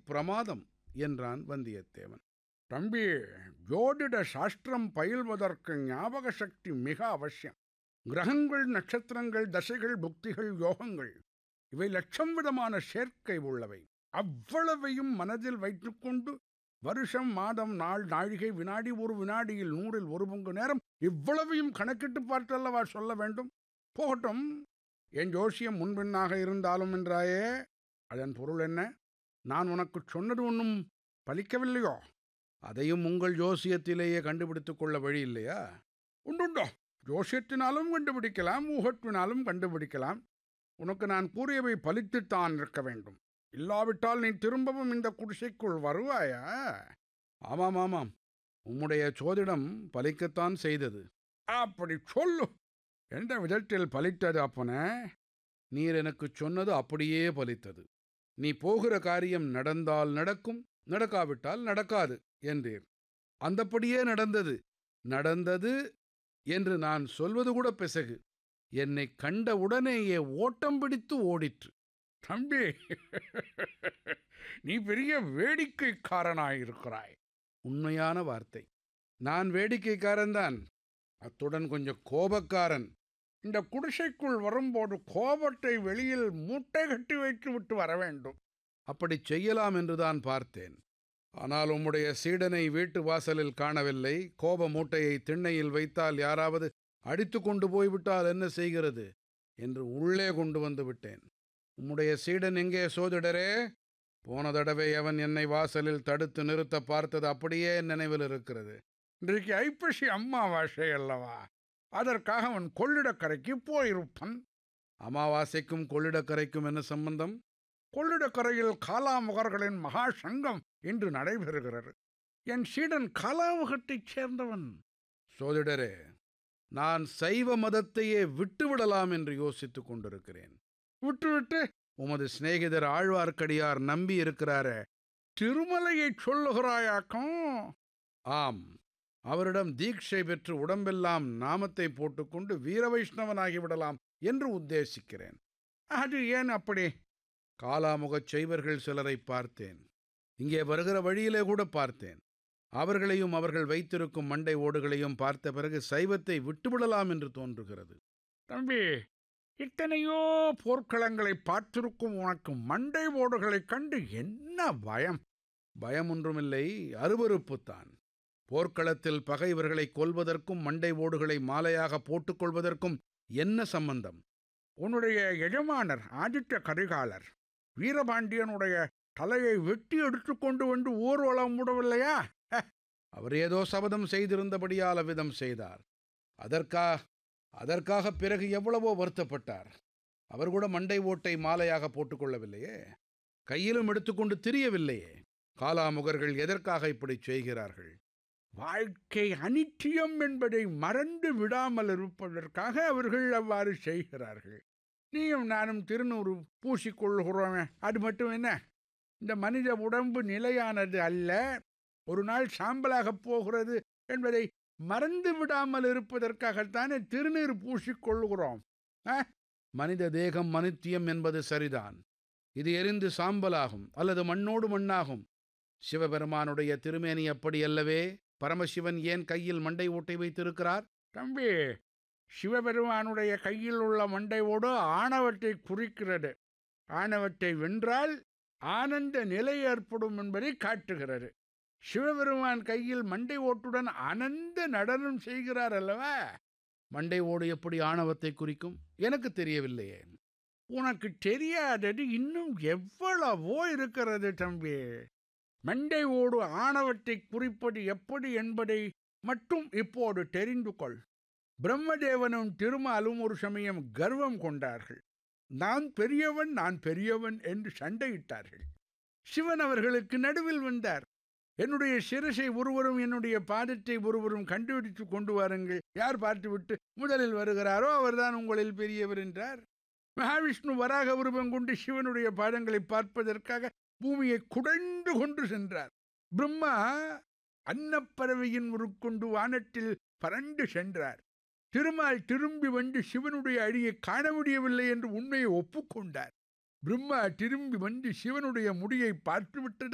பிரமாதம் என்றான் வந்தியத்தேவன் தம்பி ஜோதிட சாஸ்திரம் பயில்வதற்கு ஞாபக சக்தி மிக அவசியம் கிரகங்கள் நட்சத்திரங்கள் தசைகள் புக்திகள் யோகங்கள் இவை லட்சம் விதமான சேர்க்கை உள்ளவை அவ்வளவையும் மனதில் வைத்துக்கொண்டு வருஷம் மாதம் நாள் நாழிகை வினாடி ஒரு வினாடியில் நூறில் ஒரு பங்கு நேரம் இவ்வளவையும் கணக்கிட்டு பார்த்தல்லவா சொல்ல வேண்டும் போகட்டும் என் ஜோசியம் முன்பின்னாக இருந்தாலும் என்றாயே அதன் பொருள் என்ன நான் உனக்கு சொன்னது ஒன்றும் பலிக்கவில்லையோ அதையும் உங்கள் ஜோசியத்திலேயே கண்டுபிடித்துக் கொள்ள வழி இல்லையா உண்டுண்டோ ஜோசியத்தினாலும் கண்டுபிடிக்கலாம் ஊகத்தினாலும் கண்டுபிடிக்கலாம் உனக்கு நான் கூறியவை பலித்துத்தான் இருக்க வேண்டும் இல்லாவிட்டால் நீ திரும்பவும் இந்த குடிசைக்குள் வருவாயா ஆமாம் ஆமாம் உம்முடைய சோதிடம் பலிக்கத்தான் செய்தது அப்படி சொல்லு எந்த விதத்தில் பலித்தது அப்பனே நீர் எனக்கு சொன்னது அப்படியே பலித்தது நீ போகிற காரியம் நடந்தால் நடக்கும் நடக்காவிட்டால் நடக்காது என்றீர் அந்தப்படியே நடந்தது நடந்தது என்று நான் சொல்வது கூட பிசகு என்னை கண்ட உடனேயே ஓட்டம் பிடித்து ஓடிற்று தம்பி நீ பெரிய வேடிக்கைக்காரனாயிருக்கிறாய் உண்மையான வார்த்தை நான் வேடிக்கைக்காரன்தான் அத்துடன் கொஞ்சம் கோபக்காரன் இந்த குடிசைக்குள் வரும்போது கோபத்தை வெளியில் மூட்டை கட்டி வைத்து விட்டு வர வேண்டும் அப்படி செய்யலாம் என்றுதான் பார்த்தேன் ஆனால் உம்முடைய சீடனை வீட்டு வாசலில் காணவில்லை கோப மூட்டையை திண்ணையில் வைத்தால் யாராவது அடித்து கொண்டு போய்விட்டால் என்ன செய்கிறது என்று உள்ளே கொண்டு வந்து விட்டேன் உம்முடைய சீடன் எங்கே சோதிடரே போன தடவை அவன் என்னை வாசலில் தடுத்து நிறுத்த பார்த்தது அப்படியே என் நினைவில் இருக்கிறது இன்றைக்கு ஐப்பசி அம்மாவாசை அல்லவா அதற்காக அவன் கொள்ளிடக்கரைக்கு போயிருப்பான் அமாவாசைக்கும் கொள்ளிடக்கரைக்கும் என்ன சம்பந்தம் கொள்ளிடக்கரையில் காலாமுகர்களின் மகா சங்கம் இன்று நடைபெறுகிறது என் சீடன் காலாமுகத்தைச் சேர்ந்தவன் சோதிடரே நான் சைவ மதத்தையே விட்டுவிடலாம் என்று யோசித்துக் கொண்டிருக்கிறேன் விட்டுவிட்டு உமது சிநேகிதர் ஆழ்வார்க்கடியார் நம்பி இருக்கிறாரே திருமலையை சொல்லுகிறாயாக்கும் ஆம் அவரிடம் தீட்சை பெற்று உடம்பெல்லாம் நாமத்தை போட்டுக்கொண்டு வீர வைஷ்ணவனாகி விடலாம் என்று உத்தேசிக்கிறேன் அது ஏன் அப்படி காலாமுகச் செய்வர்கள் சிலரை பார்த்தேன் இங்கே வருகிற வழியிலே கூட பார்த்தேன் அவர்களையும் அவர்கள் வைத்திருக்கும் மண்டை ஓடுகளையும் பார்த்த பிறகு சைவத்தை விட்டுவிடலாம் என்று தோன்றுகிறது தம்பி இத்தனையோ போர்க்களங்களை பார்த்திருக்கும் உனக்கு மண்டை ஓடுகளைக் கண்டு என்ன பயம் பயம் ஒன்றுமில்லை அருவருப்புத்தான் போர்க்களத்தில் பகைவர்களை கொல்வதற்கும் மண்டை ஓடுகளை மாலையாக போட்டுக்கொள்வதற்கும் என்ன சம்பந்தம் உன்னுடைய எஜமானர் ஆதித்த கரிகாலர் வீரபாண்டியனுடைய தலையை வெட்டி எடுத்துக்கொண்டு வந்து ஊர்வலம் விடவில்லையா அவர் ஏதோ சபதம் செய்திருந்தபடியால் அவ்விதம் செய்தார் அதற்கா அதற்காக பிறகு எவ்வளவோ வருத்தப்பட்டார் அவர் கூட மண்டை ஓட்டை மாலையாக போட்டுக்கொள்ளவில்லையே கையிலும் எடுத்துக்கொண்டு திரியவில்லையே காலாமுகர்கள் எதற்காக இப்படி செய்கிறார்கள் வாழ்க்கை அனித்தியம் என்பதை மறந்து விடாமல் இருப்பதற்காக அவர்கள் அவ்வாறு செய்கிறார்கள் நீயும் நானும் திருநூறு பூசிக்கொள்கிறோமே அது மட்டும் என்ன இந்த மனித உடம்பு நிலையானது அல்ல ஒரு நாள் சாம்பலாகப் போகிறது என்பதை மறந்து விடாமல் இருப்பதற்காகத்தானே திருநீர் பூசிக்கொள்கிறோம் மனித தேகம் மனித்தியம் என்பது சரிதான் இது எரிந்து சாம்பலாகும் அல்லது மண்ணோடு மண்ணாகும் சிவபெருமானுடைய திருமேனி அப்படி அல்லவே பரமசிவன் ஏன் கையில் மண்டை ஓட்டை வைத்திருக்கிறார் தம்பி சிவபெருமானுடைய கையில் உள்ள மண்டை ஓடு ஆணவத்தை குறிக்கிறது ஆணவத்தை வென்றால் ஆனந்த நிலை ஏற்படும் என்பதை காட்டுகிறது சிவபெருமான் கையில் மண்டை ஓட்டுடன் அனந்த நடனம் செய்கிறார் அல்லவா மண்டை ஓடு எப்படி ஆணவத்தை குறிக்கும் எனக்கு தெரியவில்லையே உனக்கு தெரியாதது இன்னும் எவ்வளவோ இருக்கிறது தம்பி மண்டை ஓடு ஆணவத்தை குறிப்பது எப்படி என்பதை மட்டும் இப்போது தெரிந்து கொள் பிரம்மதேவனும் திருமாலும் ஒரு சமயம் கர்வம் கொண்டார்கள் நான் பெரியவன் நான் பெரியவன் என்று சண்டையிட்டார்கள் சிவன் அவர்களுக்கு நடுவில் வந்தார் என்னுடைய சிரசை ஒருவரும் என்னுடைய பாதத்தை ஒருவரும் கண்டுபிடித்து கொண்டு வாருங்கள் யார் பார்த்துவிட்டு முதலில் வருகிறாரோ அவர்தான் உங்களில் பெரியவர் என்றார் மகாவிஷ்ணு வராக உருவம் கொண்டு சிவனுடைய பாதங்களை பார்ப்பதற்காக பூமியை குடைந்து கொண்டு சென்றார் பிரம்மா அன்னப்பறவையின் உருக்கொண்டு வானத்தில் பறந்து சென்றார் திருமால் திரும்பி வந்து சிவனுடைய அடியை காண முடியவில்லை என்று உண்மையை ஒப்புக்கொண்டார் பிரம்மா திரும்பி வந்து சிவனுடைய முடியை பார்த்துவிட்டது